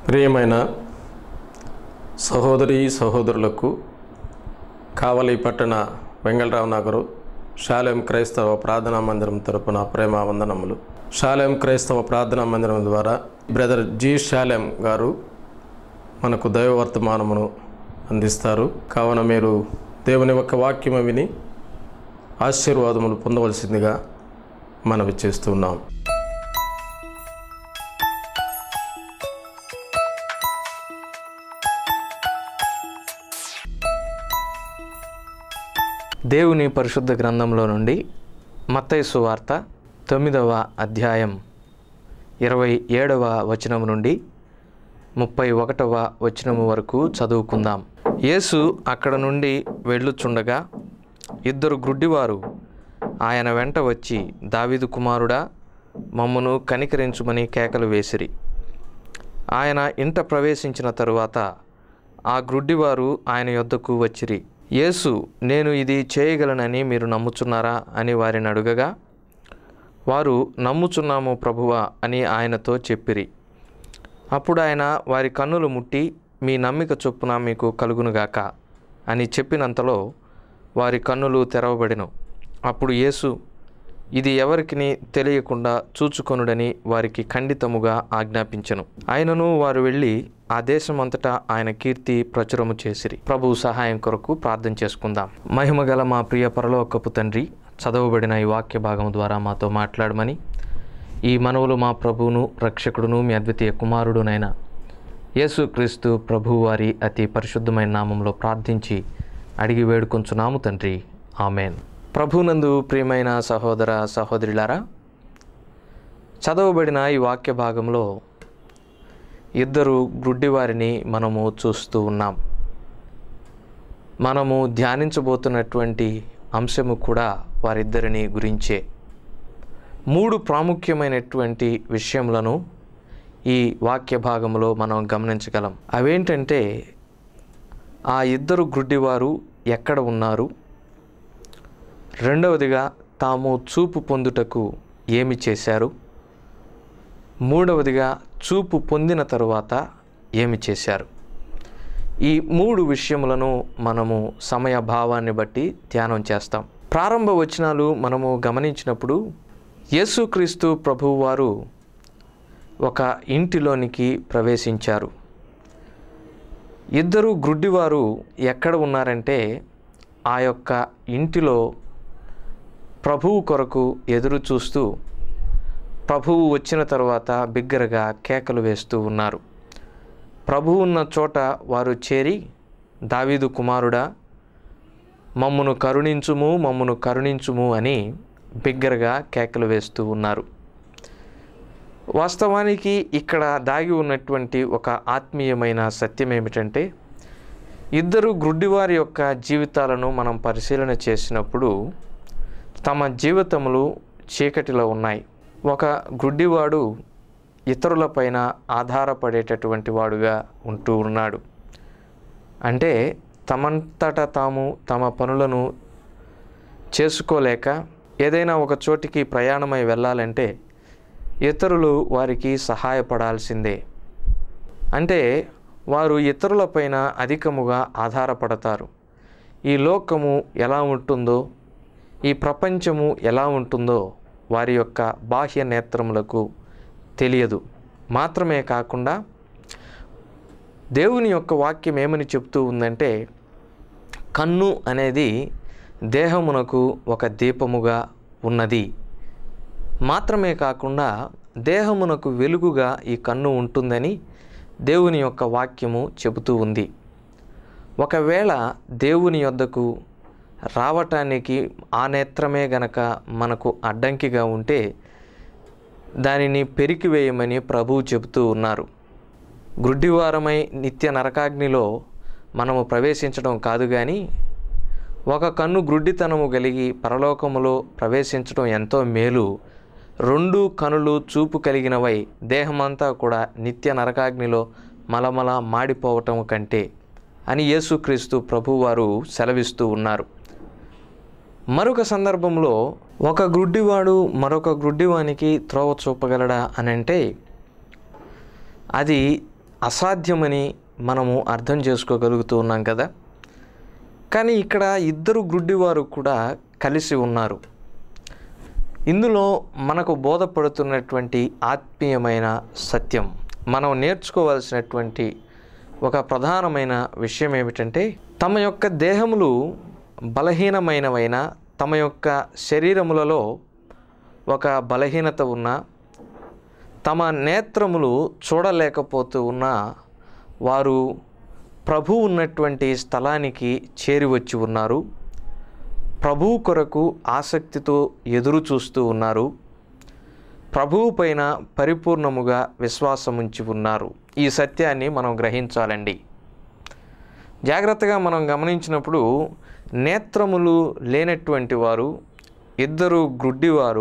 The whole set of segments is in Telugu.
ప్రియమైన సహోదరి సహోదరులకు కావలి పట్టణ వెంగళరావు నగరు శాలెం క్రైస్తవ ప్రార్థనా మందిరం తరపున ప్రేమ వందనములు శాలెం క్రైస్తవ ప్రార్థనా మందిరం ద్వారా బ్రదర్ జి శాలెం గారు మనకు దైవ వర్తమానమును అందిస్తారు కావున మీరు దేవుని యొక్క వాక్యము విని ఆశీర్వాదములు పొందవలసిందిగా మనవి చేస్తున్నాం దేవుని పరిశుద్ధ గ్రంథంలో నుండి మత్తయి సువార్త తొమ్మిదవ అధ్యాయం ఇరవై ఏడవ వచనం నుండి ముప్పై ఒకటవ వచనము వరకు చదువుకుందాం యేసు అక్కడ నుండి వెళ్ళుచుండగా ఇద్దరు గ్రుడ్డివారు ఆయన వెంట వచ్చి దావీదు కుమారుడా మమ్మను కనికరించుమని కేకలు వేసిరి ఆయన ఇంట ప్రవేశించిన తరువాత ఆ గ్రుడ్డివారు ఆయన యొద్దకు వచ్చిరి యేసు నేను ఇది చేయగలనని మీరు నమ్ముచున్నారా అని వారిని అడుగగా వారు నమ్ముచున్నాము ప్రభువా అని ఆయనతో చెప్పిరి అప్పుడు ఆయన వారి కన్నులు ముట్టి మీ నమ్మిక చొప్పున మీకు కలుగునుగాక అని చెప్పినంతలో వారి కన్నులు తెరవబడెను అప్పుడు యేసు ఇది ఎవరికిని తెలియకుండా చూచుకొనుడని వారికి ఖండితముగా ఆజ్ఞాపించెను ఆయనను వారు వెళ్ళి ఆ దేశమంతటా ఆయన కీర్తి ప్రచురము చేసిరి ప్రభు సహాయం కొరకు ప్రార్థన చేసుకుందాం మహిమగల మా ప్రియ పరలోకపు తండ్రి చదవబడిన ఈ వాక్య భాగం ద్వారా మాతో మాట్లాడమని ఈ మనవులు మా ప్రభువును రక్షకుడును మీ అద్వితీయ కుమారుడునైన యేసుక్రీస్తు ప్రభు వారి అతి పరిశుద్ధమైన నామంలో ప్రార్థించి అడిగి వేడుకొంచున్నాము తండ్రి ఆమెన్ ప్రభునందు ప్రియమైన సహోదర సహోదరులారా చదవబడిన ఈ వాక్య భాగంలో ఇద్దరు గుడ్డివారిని మనము చూస్తూ ఉన్నాం మనము ధ్యానించబోతున్నటువంటి అంశము కూడా వారిద్దరిని గురించే మూడు ప్రాముఖ్యమైనటువంటి విషయములను ఈ వాక్య భాగంలో మనం గమనించగలం అవేంటంటే ఆ ఇద్దరు గుడ్డివారు ఎక్కడ ఉన్నారు రెండవదిగా తాము చూపు పొందుటకు ఏమి చేశారు మూడవదిగా చూపు పొందిన తరువాత ఏమి చేశారు ఈ మూడు విషయములను మనము సమయ భావాన్ని బట్టి ధ్యానం చేస్తాం ప్రారంభ వచనాలు మనము గమనించినప్పుడు యేసుక్రీస్తు ప్రభువు వారు ఒక ఇంటిలోనికి ప్రవేశించారు ఇద్దరు గ్రుడ్డివారు ఎక్కడ ఉన్నారంటే ఆ యొక్క ఇంటిలో ప్రభువు కొరకు ఎదురు చూస్తూ ప్రభువు వచ్చిన తర్వాత బిగ్గరగా కేకలు వేస్తూ ఉన్నారు ప్రభువు ఉన్న చోట వారు చేరి దావీదు కుమారుడా మమ్మును కరుణించుము మమ్మును కరుణించుము అని బిగ్గరగా కేకలు వేస్తూ ఉన్నారు వాస్తవానికి ఇక్కడ దాగి ఉన్నటువంటి ఒక ఆత్మీయమైన సత్యం ఏమిటంటే ఇద్దరు గ్రుడ్డివారి యొక్క జీవితాలను మనం పరిశీలన చేసినప్పుడు తమ జీవితములు చీకటిలో ఉన్నాయి ఒక గుడ్డివాడు ఇతరులపైన ఆధారపడేటటువంటి వాడుగా ఉంటూ ఉన్నాడు అంటే తమంతట తాము తమ పనులను చేసుకోలేక ఏదైనా ఒక చోటికి ప్రయాణమై వెళ్ళాలంటే ఇతరులు వారికి సహాయపడాల్సిందే అంటే వారు ఇతరులపైన అధికముగా ఆధారపడతారు ఈ లోకము ఎలా ఉంటుందో ఈ ప్రపంచము ఎలా ఉంటుందో వారి యొక్క బాహ్య నేత్రములకు తెలియదు మాత్రమే కాకుండా దేవుని యొక్క వాక్యం ఏమని చెప్తూ ఉందంటే కన్ను అనేది దేహమునకు ఒక దీపముగా ఉన్నది మాత్రమే కాకుండా దేహమునకు వెలుగుగా ఈ కన్ను ఉంటుందని దేవుని యొక్క వాక్యము చెబుతూ ఉంది ఒకవేళ దేవుని యొద్దకు రావటానికి ఆ నేత్రమే గనక మనకు అడ్డంకిగా ఉంటే దానిని పెరికివేయమని ప్రభువు చెబుతూ ఉన్నారు గ్రుడ్డివారమై నిత్య నరకాగ్నిలో మనము ప్రవేశించడం కాదు కానీ ఒక కన్ను గ్రుడ్డితనము కలిగి పరలోకములో ప్రవేశించడం ఎంతో మేలు రెండు కనులు చూపు కలిగినవై దేహమంతా కూడా నిత్య నరకాగ్నిలో మలమల మాడిపోవటం కంటే అని యేసుక్రీస్తు ప్రభువారు సెలవిస్తూ ఉన్నారు మరొక సందర్భంలో ఒక గ్రుడ్డివాడు మరొక గ్రుడ్డివానికి త్రోవ చూపగలడా అని అంటే అది అసాధ్యమని మనము అర్థం చేసుకోగలుగుతూ ఉన్నాం కదా కానీ ఇక్కడ ఇద్దరు గ్రుడ్డివారు కూడా కలిసి ఉన్నారు ఇందులో మనకు బోధపడుతున్నటువంటి ఆత్మీయమైన సత్యం మనం నేర్చుకోవాల్సినటువంటి ఒక ప్రధానమైన విషయం ఏమిటంటే తమ యొక్క దేహములు బలహీనమైనవైన తమ యొక్క శరీరములలో ఒక బలహీనత ఉన్న తమ నేత్రములు చూడలేకపోతూ ఉన్న వారు ప్రభు ఉన్నటువంటి స్థలానికి చేరి వచ్చి ఉన్నారు ప్రభువు కొరకు ఆసక్తితో ఎదురు చూస్తూ ఉన్నారు ప్రభువు పైన పరిపూర్ణముగా విశ్వాసముంచి ఉన్నారు ఈ సత్యాన్ని మనం గ్రహించాలండి జాగ్రత్తగా మనం గమనించినప్పుడు నేత్రములు లేనటువంటి వారు ఇద్దరు గ్రుడ్డివారు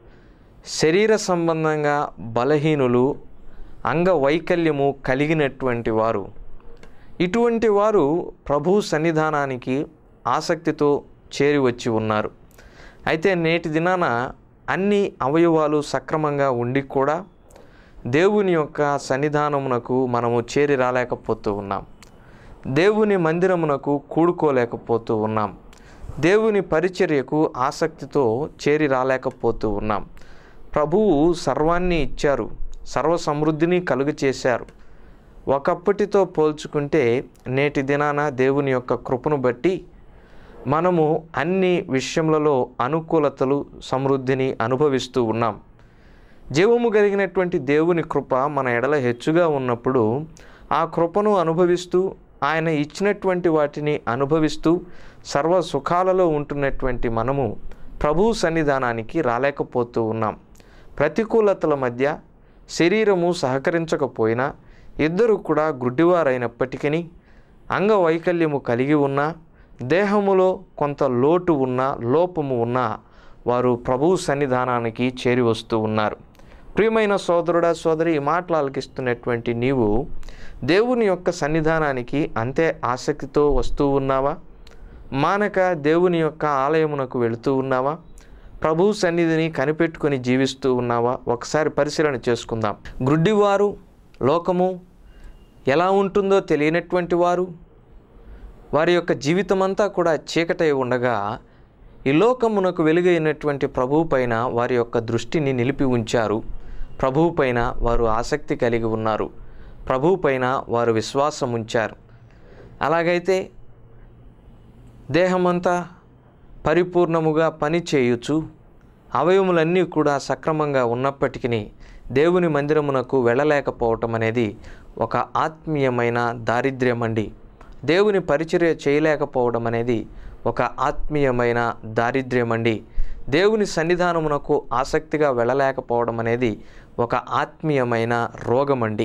శరీర సంబంధంగా బలహీనులు అంగవైకల్యము కలిగినటువంటి వారు ఇటువంటి వారు ప్రభు సన్నిధానానికి ఆసక్తితో చేరి వచ్చి ఉన్నారు అయితే నేటి దినాన అన్ని అవయవాలు సక్రమంగా ఉండి కూడా దేవుని యొక్క సన్నిధానమునకు మనము చేరి రాలేకపోతూ ఉన్నాం దేవుని మందిరమునకు కూడుకోలేకపోతూ ఉన్నాం దేవుని పరిచర్యకు ఆసక్తితో చేరి రాలేకపోతూ ఉన్నాం ప్రభువు సర్వాన్ని ఇచ్చారు సర్వ సమృద్ధిని కలుగు చేశారు ఒకప్పటితో పోల్చుకుంటే నేటి దినాన దేవుని యొక్క కృపను బట్టి మనము అన్ని విషయములలో అనుకూలతలు సమృద్ధిని అనుభవిస్తూ ఉన్నాం జీవము కలిగినటువంటి దేవుని కృప మన ఎడల హెచ్చుగా ఉన్నప్పుడు ఆ కృపను అనుభవిస్తూ ఆయన ఇచ్చినటువంటి వాటిని అనుభవిస్తూ సర్వ సుఖాలలో ఉంటున్నటువంటి మనము ప్రభు సన్నిధానానికి రాలేకపోతూ ఉన్నాం ప్రతికూలతల మధ్య శరీరము సహకరించకపోయినా ఇద్దరు కూడా గుడ్డివారైనప్పటికీ అంగవైకల్యము కలిగి ఉన్న దేహములో కొంత లోటు ఉన్న లోపము ఉన్న వారు ప్రభు సన్నిధానానికి చేరి వస్తూ ఉన్నారు ప్రియమైన సోదరుడా సోదరి ఈ మాటలు ఆలకిస్తున్నటువంటి నీవు దేవుని యొక్క సన్నిధానానికి అంతే ఆసక్తితో వస్తూ ఉన్నావా మానక దేవుని యొక్క ఆలయమునకు వెళుతూ ఉన్నావా ప్రభు సన్నిధిని కనిపెట్టుకొని జీవిస్తూ ఉన్నావా ఒకసారి పరిశీలన చేసుకుందాం గ్రుడ్డివారు లోకము ఎలా ఉంటుందో తెలియనటువంటి వారు వారి యొక్క జీవితమంతా కూడా చీకటై ఉండగా ఈ లోకమునకు వెలుగైనటువంటి ప్రభువు పైన వారి యొక్క దృష్టిని నిలిపి ఉంచారు ప్రభువు పైన వారు ఆసక్తి కలిగి ఉన్నారు ప్రభువు పైన వారు విశ్వాసం ఉంచారు అలాగైతే దేహమంతా పరిపూర్ణముగా పని చేయుచు అవయములన్నీ కూడా సక్రమంగా ఉన్నప్పటికీ దేవుని మందిరమునకు వెళ్ళలేకపోవటం అనేది ఒక ఆత్మీయమైన దారిద్ర్యం అండి దేవుని పరిచర్య చేయలేకపోవడం అనేది ఒక ఆత్మీయమైన దారిద్ర్యం అండి దేవుని సన్నిధానమునకు ఆసక్తిగా వెళ్ళలేకపోవడం అనేది ఒక ఆత్మీయమైన రోగమండి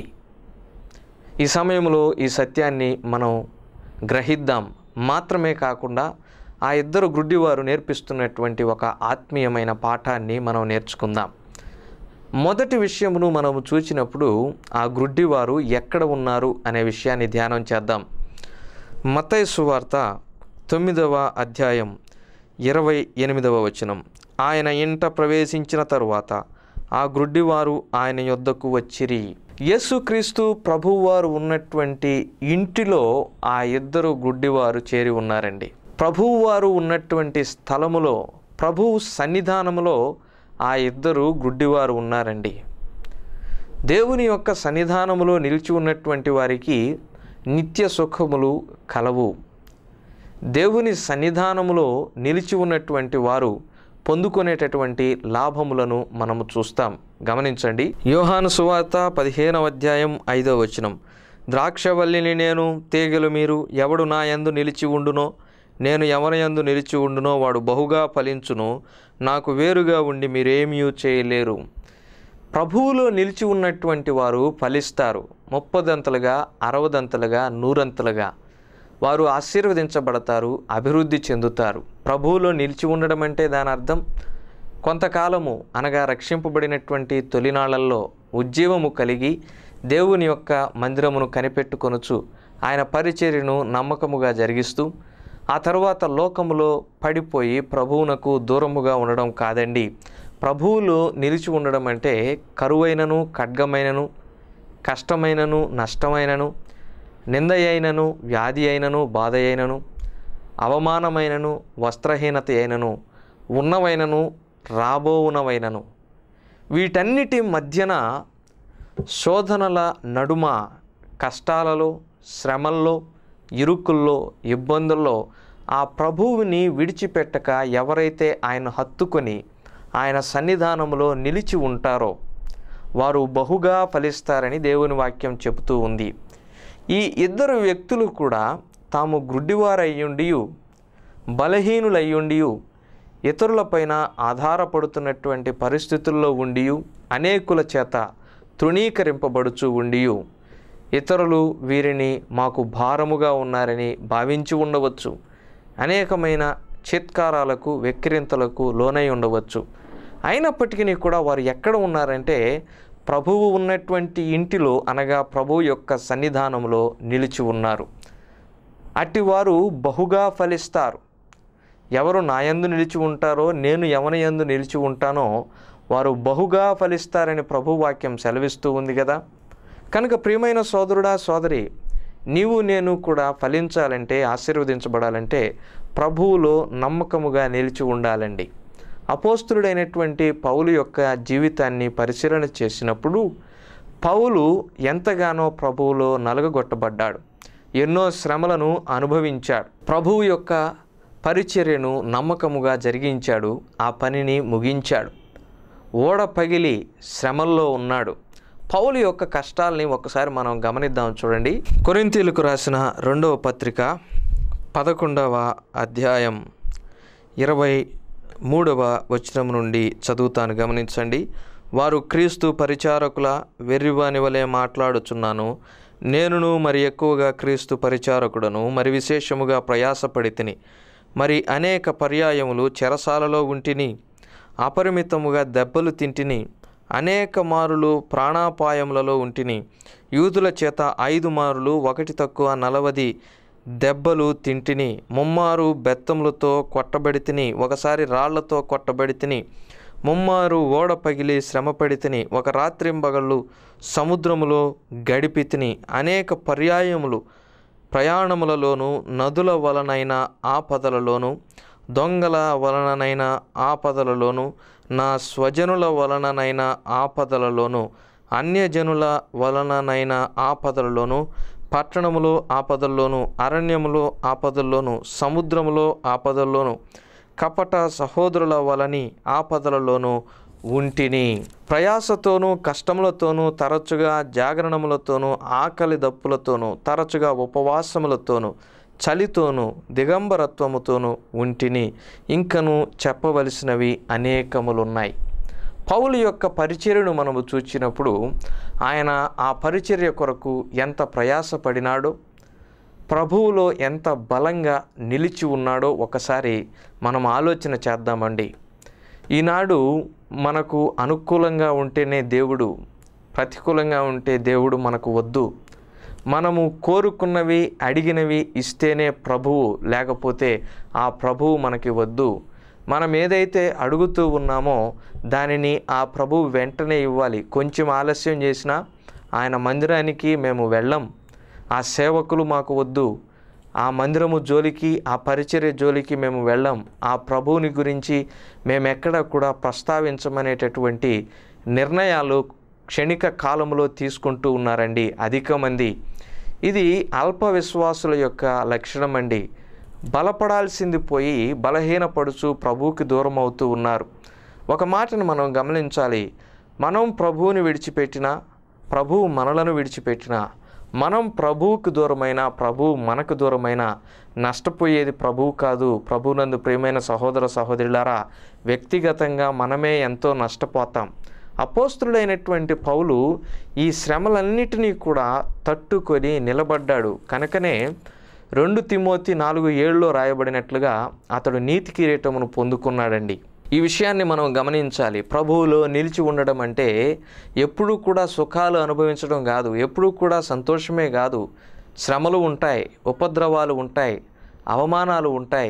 ఈ సమయంలో ఈ సత్యాన్ని మనం గ్రహిద్దాం మాత్రమే కాకుండా ఆ ఇద్దరు గుడ్డివారు నేర్పిస్తున్నటువంటి ఒక ఆత్మీయమైన పాఠాన్ని మనం నేర్చుకుందాం మొదటి విషయమును మనము చూచినప్పుడు ఆ గ్రుడ్డివారు ఎక్కడ ఉన్నారు అనే విషయాన్ని ధ్యానం చేద్దాం మత్తయి సువార్త తొమ్మిదవ అధ్యాయం ఇరవై ఎనిమిదవ వచనం ఆయన ఇంట ప్రవేశించిన తరువాత ఆ గ్రుడ్డివారు ఆయన యొద్దకు వచ్చిరి యేసుక్రీస్తు ప్రభువారు ఉన్నటువంటి ఇంటిలో ఆ ఇద్దరు గుడ్డివారు చేరి ఉన్నారండి ప్రభువారు ఉన్నటువంటి స్థలములో ప్రభువు సన్నిధానములో ఆ ఇద్దరు గుడ్డివారు ఉన్నారండి దేవుని యొక్క సన్నిధానములో నిలిచి ఉన్నటువంటి వారికి నిత్య సుఖములు కలవు దేవుని సన్నిధానములో నిలిచి ఉన్నటువంటి వారు పొందుకునేటటువంటి లాభములను మనము చూస్తాం గమనించండి యోహాను సువార్త పదిహేనవ అధ్యాయం ఐదవ వచనం ద్రాక్షవల్లిని నేను తీగలు మీరు ఎవడు నా యందు నిలిచి ఉండునో నేను ఎవరి యందు నిలిచి ఉండునో వాడు బహుగా ఫలించును నాకు వేరుగా ఉండి మీరేమీ చేయలేరు ప్రభువులో నిలిచి ఉన్నటువంటి వారు ఫలిస్తారు ముప్పదంతలుగా అరవదంతలుగా నూరంతలుగా వారు ఆశీర్వదించబడతారు అభివృద్ధి చెందుతారు ప్రభువులో నిలిచి ఉండడం అంటే దాని అర్థం కొంతకాలము అనగా రక్షింపబడినటువంటి తొలినాళ్లలో ఉజ్జీవము కలిగి దేవుని యొక్క మందిరమును కనిపెట్టుకొనుచు ఆయన పరిచర్యను నమ్మకముగా జరిగిస్తూ ఆ తరువాత లోకములో పడిపోయి ప్రభువునకు దూరముగా ఉండడం కాదండి ప్రభువులో నిలిచి ఉండడం అంటే కరువైనను ఖడ్గమైనను కష్టమైనను నష్టమైనను నింద అయినను వ్యాధి అయినను బాధ అయినను అవమానమైనను వస్త్రహీనత అయినను ఉన్నవైనను రాబోవునవైనను వీటన్నిటి మధ్యన శోధనల నడుమ కష్టాలలో శ్రమల్లో ఇరుకుల్లో ఇబ్బందుల్లో ఆ ప్రభువుని విడిచిపెట్టక ఎవరైతే ఆయన హత్తుకొని ఆయన సన్నిధానంలో నిలిచి ఉంటారో వారు బహుగా ఫలిస్తారని దేవుని వాక్యం చెబుతూ ఉంది ఈ ఇద్దరు వ్యక్తులు కూడా తాము గ్రుడ్డివారయ్యుండి బలహీనులయ్యుండి ఇతరులపైన ఆధారపడుతున్నటువంటి పరిస్థితుల్లో ఉండి అనేకుల చేత తృణీకరింపబడుచు ఉండి ఇతరులు వీరిని మాకు భారముగా ఉన్నారని భావించి ఉండవచ్చు అనేకమైన చిత్కారాలకు వెక్కిరింతలకు లోనై ఉండవచ్చు అయినప్పటికీ కూడా వారు ఎక్కడ ఉన్నారంటే ప్రభువు ఉన్నటువంటి ఇంటిలో అనగా ప్రభువు యొక్క సన్నిధానంలో నిలిచి ఉన్నారు అట్టివారు బహుగా ఫలిస్తారు ఎవరు నా యందు నిలిచి ఉంటారో నేను ఎవరి యందు నిలిచి ఉంటానో వారు బహుగా ఫలిస్తారని ప్రభు వాక్యం సెలవిస్తూ ఉంది కదా కనుక ప్రియమైన సోదరుడా సోదరి నీవు నేను కూడా ఫలించాలంటే ఆశీర్వదించబడాలంటే ప్రభువులో నమ్మకముగా నిలిచి ఉండాలండి అపోస్తుడైనటువంటి పౌలు యొక్క జీవితాన్ని పరిశీలన చేసినప్పుడు పౌలు ఎంతగానో ప్రభువులో నలగగొట్టబడ్డాడు ఎన్నో శ్రమలను అనుభవించాడు ప్రభువు యొక్క పరిచర్యను నమ్మకముగా జరిగించాడు ఆ పనిని ముగించాడు ఓడ పగిలి శ్రమల్లో ఉన్నాడు పౌలు యొక్క కష్టాల్ని ఒకసారి మనం గమనిద్దాం చూడండి కొరింతీలకు రాసిన రెండవ పత్రిక పదకొండవ అధ్యాయం ఇరవై మూడవ వచనం నుండి చదువుతాను గమనించండి వారు క్రీస్తు పరిచారకుల వెర్రివాని వలె మాట్లాడుచున్నాను నేనును మరి ఎక్కువగా క్రీస్తు పరిచారకుడను మరి విశేషముగా ప్రయాసపడి తిని మరి అనేక పర్యాయములు చెరసాలలో ఉంటిని అపరిమితముగా దెబ్బలు తింటిని అనేక మారులు ప్రాణాపాయములలో ఉంటిని యూదుల చేత ఐదు మారులు ఒకటి తక్కువ నలవది దెబ్బలు తింటిని ముమ్మారు బెత్తములతో కొట్టబడితిని ఒకసారి రాళ్లతో కొట్టబడితిని ముమ్మారు ఓడ పగిలి శ్రమపడితిని ఒక రాత్రింబగళ్ళు సముద్రములో గడిపితిని అనేక పర్యాయములు ప్రయాణములలోను నదుల వలనైన ఆపదలలోను దొంగల వలననైన ఆపదలలోను నా స్వజనుల వలననైన ఆపదలలోను అన్యజనుల వలననైన ఆపదలలోను పట్టణములో ఆపదల్లోను అరణ్యములో ఆపదల్లోను సముద్రములో ఆపదల్లోను కపట సహోదరుల వలని ఆపదలలోను ఉంటిని ప్రయాసతోనూ కష్టములతోనూ తరచుగా జాగరణములతోనూ ఆకలి దప్పులతోనూ తరచుగా ఉపవాసములతోనూ చలితోనూ దిగంబరత్వముతోనూ ఉంటిని ఇంకను చెప్పవలసినవి అనేకములున్నాయి పౌలు యొక్క పరిచర్యను మనము చూచినప్పుడు ఆయన ఆ పరిచర్య కొరకు ఎంత ప్రయాసపడినాడో ప్రభువులో ఎంత బలంగా నిలిచి ఉన్నాడో ఒకసారి మనం ఆలోచన చేద్దామండి ఈనాడు మనకు అనుకూలంగా ఉంటేనే దేవుడు ప్రతికూలంగా ఉంటే దేవుడు మనకు వద్దు మనము కోరుకున్నవి అడిగినవి ఇస్తేనే ప్రభువు లేకపోతే ఆ ప్రభువు మనకి వద్దు మనం ఏదైతే అడుగుతూ ఉన్నామో దానిని ఆ ప్రభువు వెంటనే ఇవ్వాలి కొంచెం ఆలస్యం చేసినా ఆయన మందిరానికి మేము వెళ్ళం ఆ సేవకులు మాకు వద్దు ఆ మందిరము జోలికి ఆ పరిచర్య జోలికి మేము వెళ్ళం ఆ ప్రభువుని గురించి మేము ఎక్కడ కూడా ప్రస్తావించమనేటటువంటి నిర్ణయాలు క్షణిక కాలంలో తీసుకుంటూ ఉన్నారండి అధిక మంది ఇది అల్ప విశ్వాసుల యొక్క లక్షణం అండి బలపడాల్సింది పోయి బలహీనపడుచు ప్రభువుకి దూరం అవుతూ ఉన్నారు ఒక మాటను మనం గమనించాలి మనం ప్రభువుని విడిచిపెట్టినా ప్రభువు మనలను విడిచిపెట్టినా మనం ప్రభువుకు దూరమైన ప్రభువు మనకు దూరమైన నష్టపోయేది ప్రభువు కాదు ప్రభువునందు ప్రియమైన సహోదర సహోదరులారా వ్యక్తిగతంగా మనమే ఎంతో నష్టపోతాం అపోస్తుడైనటువంటి పౌలు ఈ శ్రమలన్నిటినీ కూడా తట్టుకొని నిలబడ్డాడు కనుకనే రెండు తిమోతి నాలుగు ఏళ్ళలో రాయబడినట్లుగా అతడు నీతి కిరీటమును పొందుకున్నాడండి ఈ విషయాన్ని మనం గమనించాలి ప్రభువులో నిలిచి ఉండడం అంటే ఎప్పుడూ కూడా సుఖాలు అనుభవించడం కాదు ఎప్పుడూ కూడా సంతోషమే కాదు శ్రమలు ఉంటాయి ఉపద్రవాలు ఉంటాయి అవమానాలు ఉంటాయి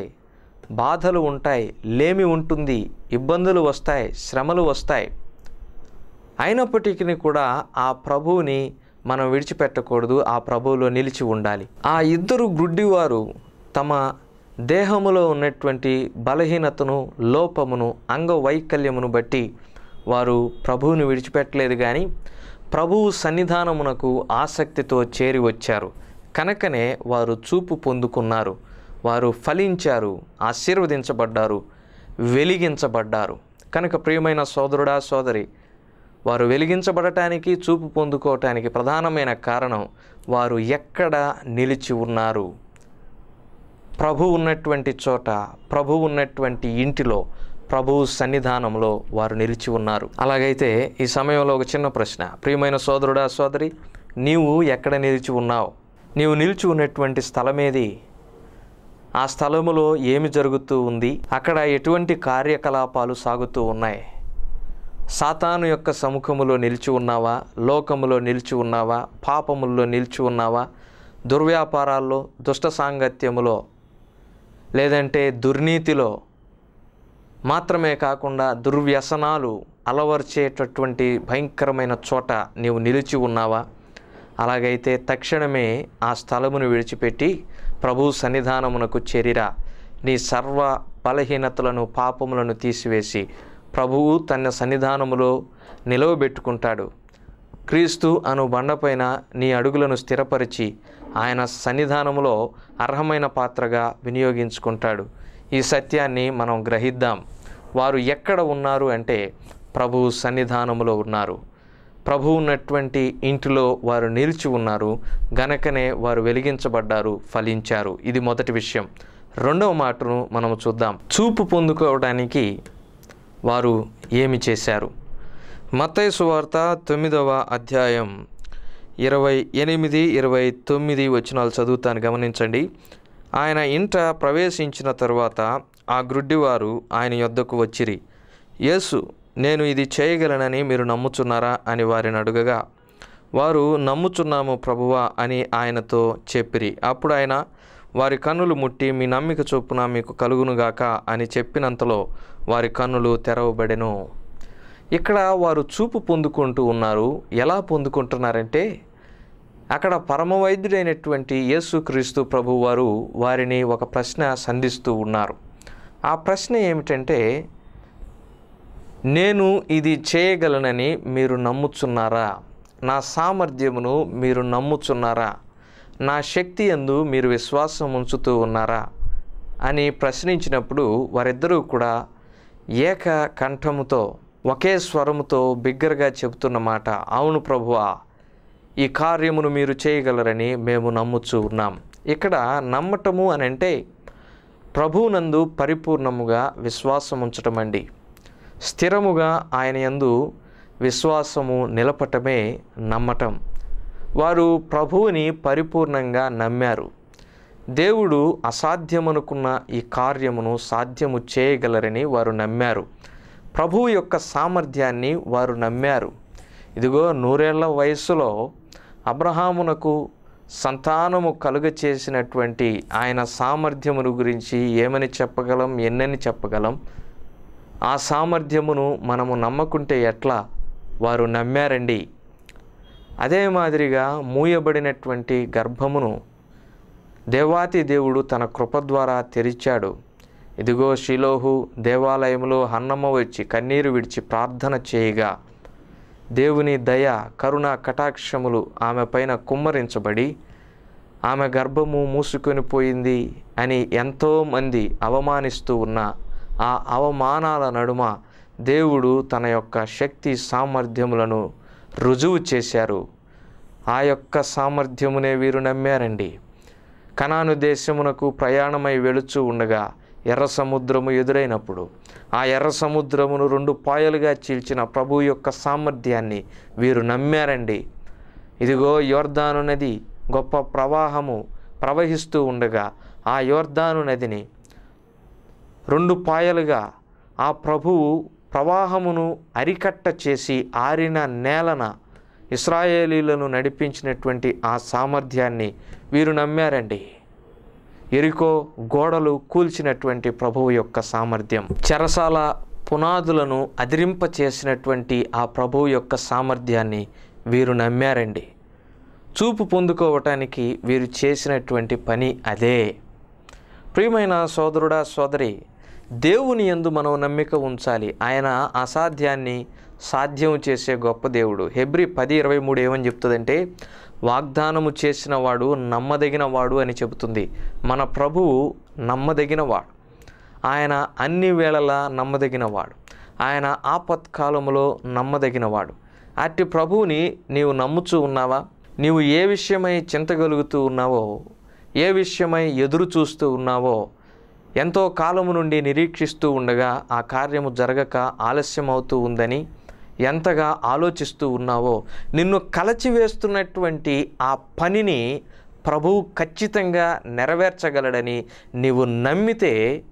బాధలు ఉంటాయి లేమి ఉంటుంది ఇబ్బందులు వస్తాయి శ్రమలు వస్తాయి అయినప్పటికీ కూడా ఆ ప్రభువుని మనం విడిచిపెట్టకూడదు ఆ ప్రభువులో నిలిచి ఉండాలి ఆ ఇద్దరు గుడ్డివారు తమ దేహములో ఉన్నటువంటి బలహీనతను లోపమును అంగవైకల్యమును బట్టి వారు ప్రభువుని విడిచిపెట్టలేదు కానీ ప్రభువు సన్నిధానమునకు ఆసక్తితో చేరి వచ్చారు కనుకనే వారు చూపు పొందుకున్నారు వారు ఫలించారు ఆశీర్వదించబడ్డారు వెలిగించబడ్డారు కనుక ప్రియమైన సోదరుడా సోదరి వారు వెలిగించబడటానికి చూపు పొందుకోవటానికి ప్రధానమైన కారణం వారు ఎక్కడ నిలిచి ఉన్నారు ప్రభు ఉన్నటువంటి చోట ప్రభు ఉన్నటువంటి ఇంటిలో ప్రభువు సన్నిధానంలో వారు నిలిచి ఉన్నారు అలాగైతే ఈ సమయంలో ఒక చిన్న ప్రశ్న ప్రియమైన సోదరుడా సోదరి నీవు ఎక్కడ నిలిచి ఉన్నావు నీవు నిలిచి ఉన్నటువంటి స్థలమేది ఆ స్థలములో ఏమి జరుగుతూ ఉంది అక్కడ ఎటువంటి కార్యకలాపాలు సాగుతూ ఉన్నాయి సాతాను యొక్క సముఖములో నిలిచి ఉన్నావా లోకములో నిలిచి ఉన్నావా పాపముల్లో నిలిచి ఉన్నావా దుర్వ్యాపారాల్లో దుష్ట సాంగత్యములో లేదంటే దుర్నీతిలో మాత్రమే కాకుండా దుర్వ్యసనాలు అలవర్చేటటువంటి భయంకరమైన చోట నీవు నిలిచి ఉన్నావా అలాగైతే తక్షణమే ఆ స్థలమును విడిచిపెట్టి ప్రభు సన్నిధానమునకు చేరిరా నీ సర్వ బలహీనతలను పాపములను తీసివేసి ప్రభువు తన సన్నిధానములో నిలవబెట్టుకుంటాడు క్రీస్తు అను బండపైన నీ అడుగులను స్థిరపరిచి ఆయన సన్నిధానములో అర్హమైన పాత్రగా వినియోగించుకుంటాడు ఈ సత్యాన్ని మనం గ్రహిద్దాం వారు ఎక్కడ ఉన్నారు అంటే ప్రభు సన్నిధానములో ఉన్నారు ప్రభు ఉన్నటువంటి ఇంటిలో వారు నిలిచి ఉన్నారు గనకనే వారు వెలిగించబడ్డారు ఫలించారు ఇది మొదటి విషయం రెండవ మాటను మనం చూద్దాం చూపు పొందుకోవడానికి వారు ఏమి చేశారు మత్తయి సువార్త తొమ్మిదవ అధ్యాయం ఇరవై ఎనిమిది ఇరవై తొమ్మిది వచనాలు చదువుతాను గమనించండి ఆయన ఇంట ప్రవేశించిన తరువాత ఆ గ్రుడ్డివారు ఆయన యొద్దకు వచ్చిరి యేసు నేను ఇది చేయగలనని మీరు నమ్ముచున్నారా అని వారిని అడుగగా వారు నమ్ముచున్నాము ప్రభువా అని ఆయనతో చెప్పిరి అప్పుడు ఆయన వారి కన్నులు ముట్టి మీ నమ్మిక చొప్పున మీకు కలుగునుగాక అని చెప్పినంతలో వారి కన్నులు తెరవబడెను ఇక్కడ వారు చూపు పొందుకుంటూ ఉన్నారు ఎలా పొందుకుంటున్నారంటే అక్కడ పరమవైద్యుడైనటువంటి యేసుక్రీస్తు ప్రభు వారు వారిని ఒక ప్రశ్న సంధిస్తూ ఉన్నారు ఆ ప్రశ్న ఏమిటంటే నేను ఇది చేయగలనని మీరు నమ్ముచున్నారా నా సామర్థ్యమును మీరు నమ్ముచున్నారా నా శక్తి ఎందు మీరు విశ్వాసం ఉంచుతూ ఉన్నారా అని ప్రశ్నించినప్పుడు వారిద్దరూ కూడా ఏక కంఠముతో ఒకే స్వరముతో బిగ్గరగా చెబుతున్న మాట అవును ప్రభువా ఈ కార్యమును మీరు చేయగలరని మేము నమ్ముచూ ఉన్నాం ఇక్కడ నమ్మటము అని అంటే ప్రభువునందు పరిపూర్ణముగా విశ్వాసం ఉంచటం అండి స్థిరముగా ఆయన యందు విశ్వాసము నిలపటమే నమ్మటం వారు ప్రభువుని పరిపూర్ణంగా నమ్మారు దేవుడు అసాధ్యమనుకున్న ఈ కార్యమును సాధ్యము చేయగలరని వారు నమ్మారు ప్రభువు యొక్క సామర్థ్యాన్ని వారు నమ్మారు ఇదిగో నూరేళ్ల వయస్సులో అబ్రహామునకు సంతానము కలుగ చేసినటువంటి ఆయన సామర్థ్యమును గురించి ఏమని చెప్పగలం ఎన్నని చెప్పగలం ఆ సామర్థ్యమును మనము నమ్మకుంటే ఎట్లా వారు నమ్మారండి అదే మాదిరిగా మూయబడినటువంటి గర్భమును దేవాతి దేవుడు తన కృప ద్వారా తెరిచాడు ఇదిగో శిలోహు దేవాలయంలో హన్నమ్మ వచ్చి కన్నీరు విడిచి ప్రార్థన చేయగా దేవుని దయ కరుణ కటాక్షములు ఆమె పైన కుమ్మరించబడి ఆమె గర్భము మూసుకొని పోయింది అని ఎంతోమంది అవమానిస్తూ ఉన్న ఆ అవమానాల నడుమ దేవుడు తన యొక్క శక్తి సామర్థ్యములను రుజువు చేశారు ఆ యొక్క సామర్థ్యమునే వీరు నమ్మారండి కనాను దేశమునకు ప్రయాణమై వెళుచూ ఉండగా ఎర్ర సముద్రము ఎదురైనప్పుడు ఆ ఎర్ర సముద్రమును రెండు పాయలుగా చీల్చిన ప్రభు యొక్క సామర్థ్యాన్ని వీరు నమ్మారండి ఇదిగో యోర్దాను నది గొప్ప ప్రవాహము ప్రవహిస్తూ ఉండగా ఆ యోర్దాను నదిని రెండు పాయలుగా ఆ ప్రభువు ప్రవాహమును అరికట్ట చేసి ఆరిన నేలన ఇస్రాయేలీలను నడిపించినటువంటి ఆ సామర్థ్యాన్ని వీరు నమ్మారండి ఎరికో గోడలు కూల్చినటువంటి ప్రభువు యొక్క సామర్థ్యం చెరసాల పునాదులను అదిరింప చేసినటువంటి ఆ ప్రభువు యొక్క సామర్థ్యాన్ని వీరు నమ్మారండి చూపు పొందుకోవటానికి వీరు చేసినటువంటి పని అదే ప్రియమైన సోదరుడా సోదరి దేవుని యందు మనం నమ్మిక ఉంచాలి ఆయన అసాధ్యాన్ని సాధ్యం చేసే గొప్ప దేవుడు హెబ్రి పది ఇరవై మూడు ఏమని చెప్తుందంటే వాగ్దానము చేసిన వాడు నమ్మదగిన వాడు అని చెబుతుంది మన ప్రభువు నమ్మదగిన వాడు ఆయన అన్ని వేళలా నమ్మదగిన వాడు ఆయన ఆపత్కాలములో నమ్మదగిన వాడు అట్టి ప్రభువుని నీవు నమ్ముచూ ఉన్నావా నీవు ఏ విషయమై చింతగలుగుతూ ఉన్నావో ఏ విషయమై ఎదురు చూస్తూ ఉన్నావో ఎంతో కాలము నుండి నిరీక్షిస్తూ ఉండగా ఆ కార్యము జరగక ఆలస్యమవుతూ ఉందని ఎంతగా ఆలోచిస్తూ ఉన్నావో నిన్ను కలచివేస్తున్నటువంటి ఆ పనిని ప్రభువు ఖచ్చితంగా నెరవేర్చగలడని నీవు నమ్మితే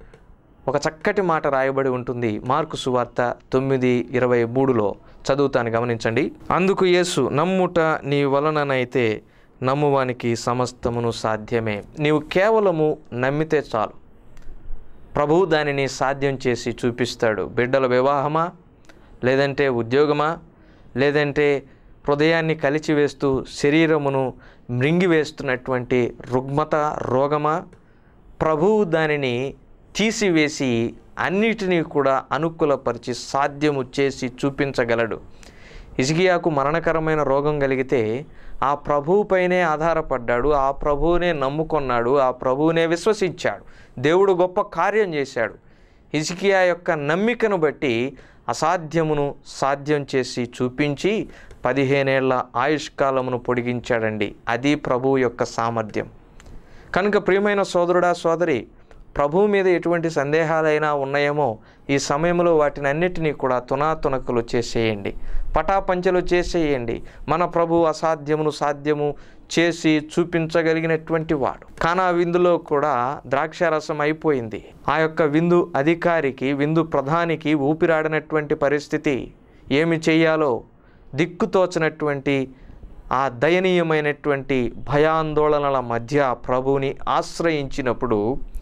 ఒక చక్కటి మాట రాయబడి ఉంటుంది మార్కు సువార్త తొమ్మిది ఇరవై మూడులో చదువుతాను గమనించండి అందుకు యేసు నమ్ముట నీ వలననైతే నమ్మువానికి సమస్తమును సాధ్యమే నీవు కేవలము నమ్మితే చాలు ప్రభువు దానిని సాధ్యం చేసి చూపిస్తాడు బిడ్డల వివాహమా లేదంటే ఉద్యోగమా లేదంటే హృదయాన్ని కలిచివేస్తూ శరీరమును మృంగివేస్తున్నటువంటి రుగ్మత రోగమా ప్రభువు దానిని తీసివేసి అన్నిటినీ కూడా అనుకూలపరిచి సాధ్యము చేసి చూపించగలడు ఇసిగియాకు మరణకరమైన రోగం కలిగితే ఆ ప్రభువుపైనే ఆధారపడ్డాడు ఆ ప్రభువునే నమ్ముకొన్నాడు ఆ ప్రభువునే విశ్వసించాడు దేవుడు గొప్ప కార్యం చేశాడు హిజ్కియా యొక్క నమ్మికను బట్టి అసాధ్యమును సాధ్యం చేసి చూపించి పదిహేనేళ్ల ఆయుష్కాలమును పొడిగించాడండి అది ప్రభువు యొక్క సామర్థ్యం కనుక ప్రియమైన సోదరుడా సోదరి ప్రభువు మీద ఎటువంటి సందేహాలైనా ఉన్నాయేమో ఈ సమయంలో వాటిని అన్నిటినీ కూడా తునాతునకలు చేసేయండి పటాపంచలు చేసేయండి మన ప్రభు అసాధ్యమును సాధ్యము చేసి చూపించగలిగినటువంటి వాడు కానా విందులో కూడా ద్రాక్షారసం అయిపోయింది ఆ యొక్క విందు అధికారికి విందు ప్రధానికి ఊపిరాడనటువంటి పరిస్థితి ఏమి చెయ్యాలో దిక్కుతోచనటువంటి ఆ దయనీయమైనటువంటి భయాందోళనల మధ్య ప్రభువుని ఆశ్రయించినప్పుడు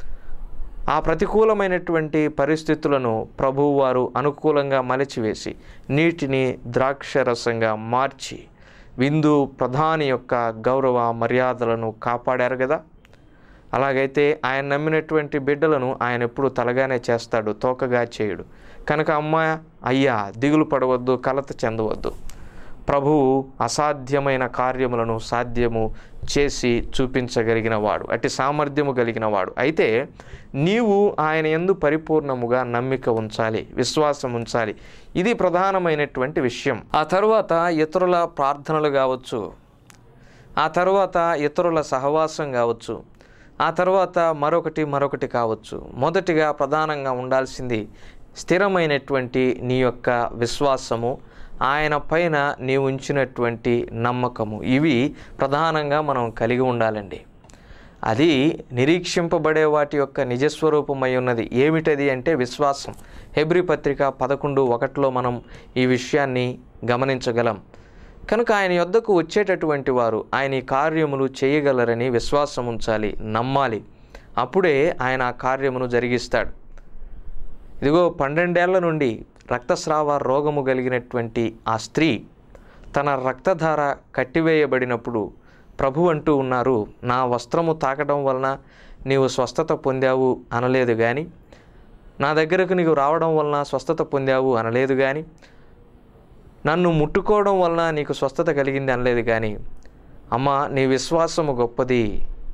ఆ ప్రతికూలమైనటువంటి పరిస్థితులను ప్రభువు వారు అనుకూలంగా మలచివేసి నీటిని ద్రాక్షరసంగా మార్చి విందు ప్రధాని యొక్క గౌరవ మర్యాదలను కాపాడారు కదా అలాగైతే ఆయన నమ్మినటువంటి బిడ్డలను ఆయన ఎప్పుడు తలగానే చేస్తాడు తోకగా చేయడు కనుక అమ్మ అయ్యా దిగులు పడవద్దు కలత చెందవద్దు ప్రభువు అసాధ్యమైన కార్యములను సాధ్యము చేసి చూపించగలిగిన వాడు అట్టి సామర్థ్యము కలిగిన వాడు అయితే నీవు ఆయన ఎందు పరిపూర్ణముగా నమ్మిక ఉంచాలి విశ్వాసం ఉంచాలి ఇది ప్రధానమైనటువంటి విషయం ఆ తరువాత ఇతరుల ప్రార్థనలు కావచ్చు ఆ తరువాత ఇతరుల సహవాసం కావచ్చు ఆ తర్వాత మరొకటి మరొకటి కావచ్చు మొదటిగా ప్రధానంగా ఉండాల్సింది స్థిరమైనటువంటి నీ యొక్క విశ్వాసము ఆయన పైన నీ ఉంచినటువంటి నమ్మకము ఇవి ప్రధానంగా మనం కలిగి ఉండాలండి అది నిరీక్షింపబడే వాటి యొక్క నిజస్వరూపమై ఉన్నది ఏమిటది అంటే విశ్వాసం హెబ్రి పత్రిక పదకొండు ఒకటిలో మనం ఈ విషయాన్ని గమనించగలం కనుక ఆయన యొద్దకు వచ్చేటటువంటి వారు ఆయన ఈ కార్యములు చేయగలరని విశ్వాసం ఉంచాలి నమ్మాలి అప్పుడే ఆయన ఆ కార్యమును జరిగిస్తాడు ఇదిగో పన్నెండేళ్ల నుండి రక్తస్రావ రోగము కలిగినటువంటి ఆ స్త్రీ తన రక్తధార కట్టివేయబడినప్పుడు ప్రభు అంటూ ఉన్నారు నా వస్త్రము తాకడం వలన నీవు స్వస్థత పొందావు అనలేదు కానీ నా దగ్గరకు నీవు రావడం వలన స్వస్థత పొందావు అనలేదు కానీ నన్ను ముట్టుకోవడం వలన నీకు స్వస్థత కలిగింది అనలేదు కానీ అమ్మ నీ విశ్వాసము గొప్పది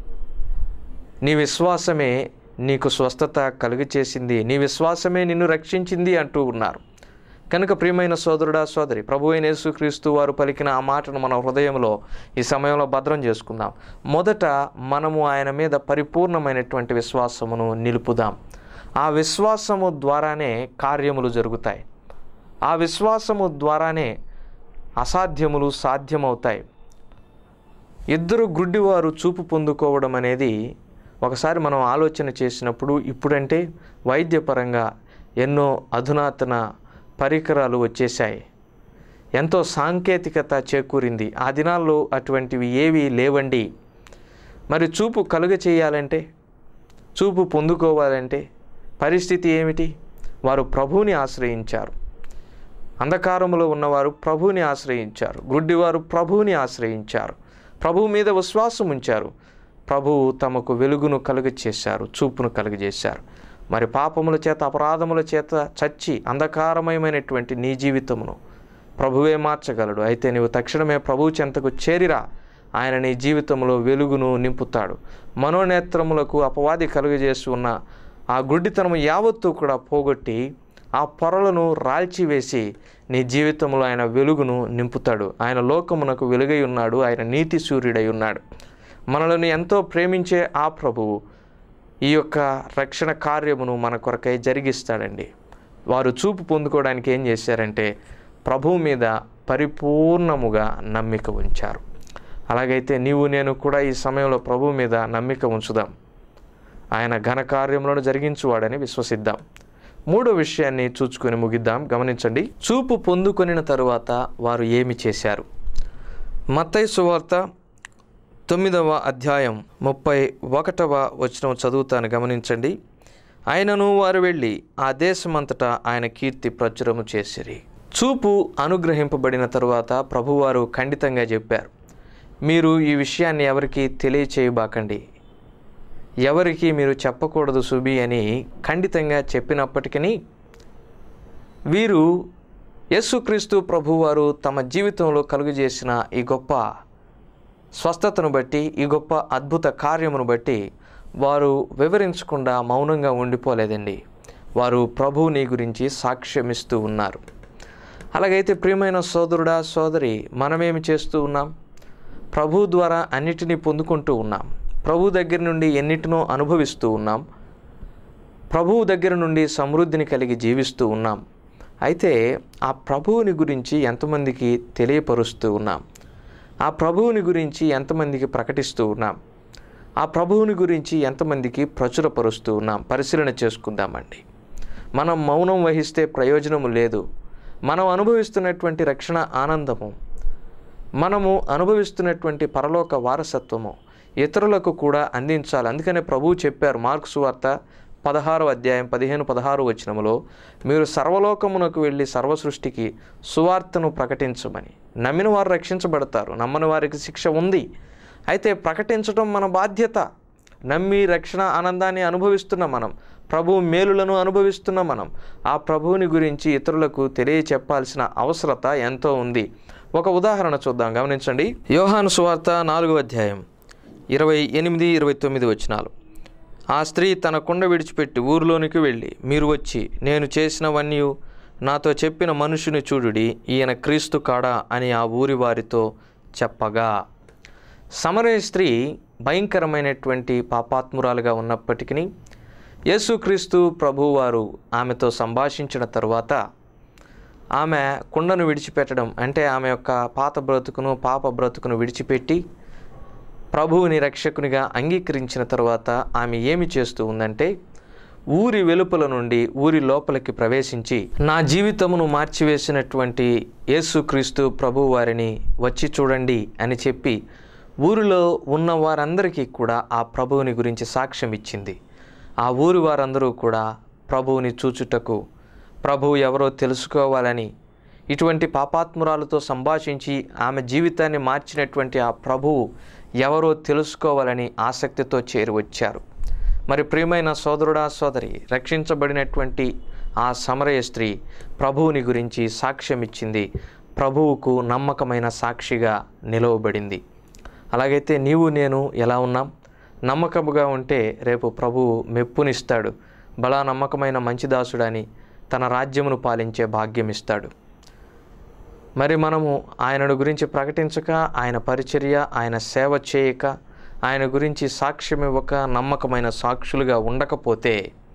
నీ విశ్వాసమే నీకు స్వస్థత కలుగు చేసింది నీ విశ్వాసమే నిన్ను రక్షించింది అంటూ ఉన్నారు కనుక ప్రియమైన సోదరుడా సోదరి ప్రభు అయిన యేసుక్రీస్తు వారు పలికిన ఆ మాటను మన హృదయంలో ఈ సమయంలో భద్రం చేసుకుందాం మొదట మనము ఆయన మీద పరిపూర్ణమైనటువంటి విశ్వాసమును నిలుపుదాం ఆ విశ్వాసము ద్వారానే కార్యములు జరుగుతాయి ఆ విశ్వాసము ద్వారానే అసాధ్యములు సాధ్యమవుతాయి ఇద్దరు గుడ్డివారు చూపు పొందుకోవడం అనేది ఒకసారి మనం ఆలోచన చేసినప్పుడు ఇప్పుడంటే వైద్యపరంగా ఎన్నో అధునాతన పరికరాలు వచ్చేసాయి ఎంతో సాంకేతికత చేకూరింది ఆ దినాల్లో అటువంటివి ఏవి లేవండి మరి చూపు కలుగ చేయాలంటే చూపు పొందుకోవాలంటే పరిస్థితి ఏమిటి వారు ప్రభువుని ఆశ్రయించారు అంధకారములో ఉన్నవారు ప్రభువుని ఆశ్రయించారు గుడ్డివారు ప్రభువుని ఆశ్రయించారు ప్రభువు మీద విశ్వాసం ఉంచారు ప్రభువు తమకు వెలుగును కలుగచేశారు చూపును కలుగజేశారు మరి పాపముల చేత అపరాధముల చేత చచ్చి అంధకారమయమైనటువంటి నీ జీవితమును ప్రభువే మార్చగలడు అయితే నీవు తక్షణమే ప్రభువు చెంతకు చేరిరా ఆయన నీ జీవితంలో వెలుగును నింపుతాడు మనోనేత్రములకు అపవాది కలుగజేసి ఉన్న ఆ గుడ్డితనము యావత్తు కూడా పోగొట్టి ఆ పొరలను రాల్చివేసి నీ జీవితంలో ఆయన వెలుగును నింపుతాడు ఆయన లోకమునకు వెలుగై ఉన్నాడు ఆయన నీతి సూర్యుడై ఉన్నాడు మనలను ఎంతో ప్రేమించే ఆ ప్రభువు ఈ యొక్క రక్షణ కార్యమును మన కొరకై జరిగిస్తాడండి వారు చూపు పొందుకోవడానికి ఏం చేశారంటే ప్రభువు మీద పరిపూర్ణముగా నమ్మిక ఉంచారు అలాగైతే నీవు నేను కూడా ఈ సమయంలో ప్రభువు మీద నమ్మిక ఉంచుదాం ఆయన ఘనకార్యములను జరిగించువాడని విశ్వసిద్దాం మూడో విషయాన్ని చూచుకొని ముగిద్దాం గమనించండి చూపు పొందుకొనిన తరువాత వారు ఏమి చేశారు మత్తయి సువార్త తొమ్మిదవ అధ్యాయం ముప్పై ఒకటవ వచనం చదువుతాను గమనించండి ఆయనను వారు వెళ్ళి ఆ దేశమంతటా ఆయన కీర్తి ప్రచురము చేసిరి చూపు అనుగ్రహింపబడిన తరువాత ప్రభువారు ఖండితంగా చెప్పారు మీరు ఈ విషయాన్ని ఎవరికి తెలియచేయబాకండి ఎవరికి మీరు చెప్పకూడదు సుబి అని ఖండితంగా చెప్పినప్పటికీ వీరు యేసుక్రీస్తు ప్రభువారు తమ జీవితంలో కలుగజేసిన ఈ గొప్ప స్వస్థతను బట్టి ఈ గొప్ప అద్భుత కార్యమును బట్టి వారు వివరించకుండా మౌనంగా ఉండిపోలేదండి వారు ప్రభువుని గురించి సాక్ష్యమిస్తూ ఉన్నారు అలాగైతే ప్రియమైన సోదరుడా సోదరి మనమేమి చేస్తూ ఉన్నాం ప్రభు ద్వారా అన్నిటినీ పొందుకుంటూ ఉన్నాం ప్రభు దగ్గర నుండి ఎన్నిటినో అనుభవిస్తూ ఉన్నాం ప్రభువు దగ్గర నుండి సమృద్ధిని కలిగి జీవిస్తూ ఉన్నాం అయితే ఆ ప్రభువుని గురించి ఎంతమందికి తెలియపరుస్తూ ఉన్నాం ఆ ప్రభువుని గురించి ఎంతమందికి ప్రకటిస్తూ ఉన్నాం ఆ ప్రభువుని గురించి ఎంతమందికి ప్రచురపరుస్తూ ఉన్నాం పరిశీలన చేసుకుందామండి మనం మౌనం వహిస్తే ప్రయోజనము లేదు మనం అనుభవిస్తున్నటువంటి రక్షణ ఆనందము మనము అనుభవిస్తున్నటువంటి పరలోక వారసత్వము ఇతరులకు కూడా అందించాలి అందుకనే ప్రభువు చెప్పారు మార్క్స్ వార్త పదహారు అధ్యాయం పదిహేను పదహారు వచనములో మీరు సర్వలోకమునకు వెళ్ళి సర్వసృష్టికి సువార్తను ప్రకటించమని నమ్మిన వారు రక్షించబడతారు నమ్మని వారికి శిక్ష ఉంది అయితే ప్రకటించడం మన బాధ్యత నమ్మి రక్షణ ఆనందాన్ని అనుభవిస్తున్న మనం ప్రభు మేలులను అనుభవిస్తున్న మనం ఆ ప్రభువుని గురించి ఇతరులకు తెలియచెప్పాల్సిన అవసరత ఎంతో ఉంది ఒక ఉదాహరణ చూద్దాం గమనించండి యోహాను సువార్త నాలుగో అధ్యాయం ఇరవై ఎనిమిది ఇరవై తొమ్మిది వచనాలు ఆ స్త్రీ తన కుండ విడిచిపెట్టి ఊరిలోనికి వెళ్ళి మీరు వచ్చి నేను చేసినవన్నీ నాతో చెప్పిన మనుషుని చూడుడి ఈయన క్రీస్తు కాడా అని ఆ ఊరి వారితో చెప్పగా సమరయ స్త్రీ భయంకరమైనటువంటి పాపాత్మురాలుగా ఉన్నప్పటికీ యేసుక్రీస్తు ప్రభువారు ఆమెతో సంభాషించిన తరువాత ఆమె కుండను విడిచిపెట్టడం అంటే ఆమె యొక్క పాత బ్రతుకును పాప బ్రతుకును విడిచిపెట్టి ప్రభువుని రక్షకునిగా అంగీకరించిన తర్వాత ఆమె ఏమి చేస్తూ ఉందంటే ఊరి వెలుపల నుండి ఊరి లోపలికి ప్రవేశించి నా జీవితమును మార్చివేసినటువంటి యేసుక్రీస్తు ప్రభు వారిని వచ్చి చూడండి అని చెప్పి ఊరిలో ఉన్న వారందరికీ కూడా ఆ ప్రభువుని గురించి సాక్ష్యం ఇచ్చింది ఆ ఊరి వారందరూ కూడా ప్రభువుని చూచుటకు ప్రభువు ఎవరో తెలుసుకోవాలని ఇటువంటి పాపాత్మురాలతో సంభాషించి ఆమె జీవితాన్ని మార్చినటువంటి ఆ ప్రభువు ఎవరో తెలుసుకోవాలని ఆసక్తితో చేరి వచ్చారు మరి ప్రియమైన సోదరుడా సోదరి రక్షించబడినటువంటి ఆ సమరయ స్త్రీ ప్రభువుని గురించి సాక్ష్యం ఇచ్చింది ప్రభువుకు నమ్మకమైన సాక్షిగా నిలవబడింది అలాగైతే నీవు నేను ఎలా ఉన్నాం నమ్మకముగా ఉంటే రేపు ప్రభువు మెప్పునిస్తాడు బలా నమ్మకమైన మంచి దాసుడని తన రాజ్యమును పాలించే భాగ్యం ఇస్తాడు మరి మనము ఆయనను గురించి ప్రకటించక ఆయన పరిచర్య ఆయన సేవ చేయక ఆయన గురించి సాక్ష్యం ఇవ్వక నమ్మకమైన సాక్షులుగా ఉండకపోతే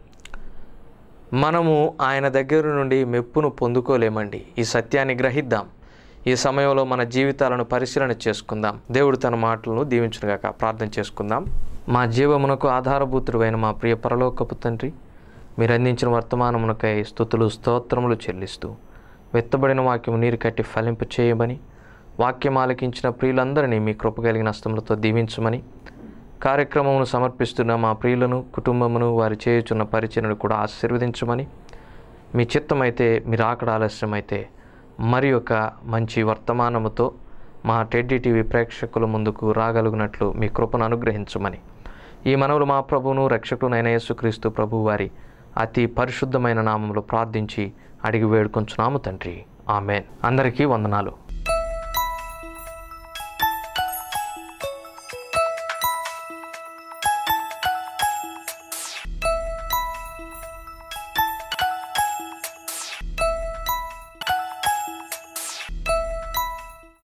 మనము ఆయన దగ్గర నుండి మెప్పును పొందుకోలేమండి ఈ సత్యాన్ని గ్రహిద్దాం ఈ సమయంలో మన జీవితాలను పరిశీలన చేసుకుందాం దేవుడు తన మాటలను దీవించునుగాక ప్రార్థన చేసుకుందాం మా జీవమునకు ఆధారభూతుడైన మా ప్రియ పరలోకపు తండ్రి మీరు అందించిన వర్తమానమునకై స్థుతులు స్తోత్రములు చెల్లిస్తూ వెత్తబడిన వాక్యము నీరు కట్టి ఫలింపు చేయమని వాక్యం ఆలకించిన ప్రియులందరినీ మీ కృప కలిగిన హస్తములతో దీవించమని కార్యక్రమమును సమర్పిస్తున్న మా ప్రియులను కుటుంబమును వారి చేయుచున్న పరిచయను కూడా ఆశీర్వదించమని మీ చిత్తమైతే మీరు ఆకడ ఆలస్యమైతే మరి ఒక మంచి వర్తమానముతో మా టెడ్డి టీవీ ప్రేక్షకుల ముందుకు రాగలుగునట్లు మీ కృపను అనుగ్రహించమని ఈ మనవులు మా ప్రభువును రక్షకునైన యేసుక్రీస్తు ప్రభు వారి అతి పరిశుద్ధమైన నామంలో ప్రార్థించి అడిగి వేడుకొంచున్నాము తండ్రి ఆమెన్ అందరికీ వందనాలు